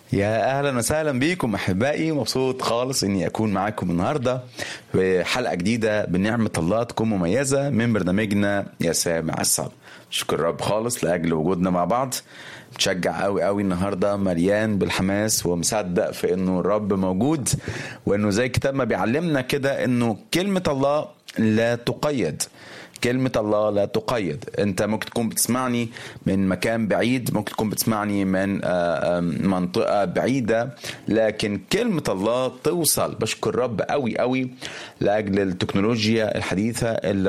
يا اهلا وسهلا بيكم احبائي مبسوط خالص اني اكون معاكم النهارده في حلقه جديده بنعمه الله تكون مميزه من برنامجنا يا سامع الصلاة شكر الرب خالص لاجل وجودنا مع بعض متشجع قوي قوي النهارده مليان بالحماس ومصدق في انه الرب موجود وانه زي الكتاب ما بيعلمنا كده انه كلمه الله لا تقيد كلمة الله لا تقيد انت ممكن تكون بتسمعني من مكان بعيد ممكن تكون بتسمعني من منطقة بعيدة لكن كلمة الله توصل بشكر الرب قوي قوي لأجل التكنولوجيا الحديثة اللي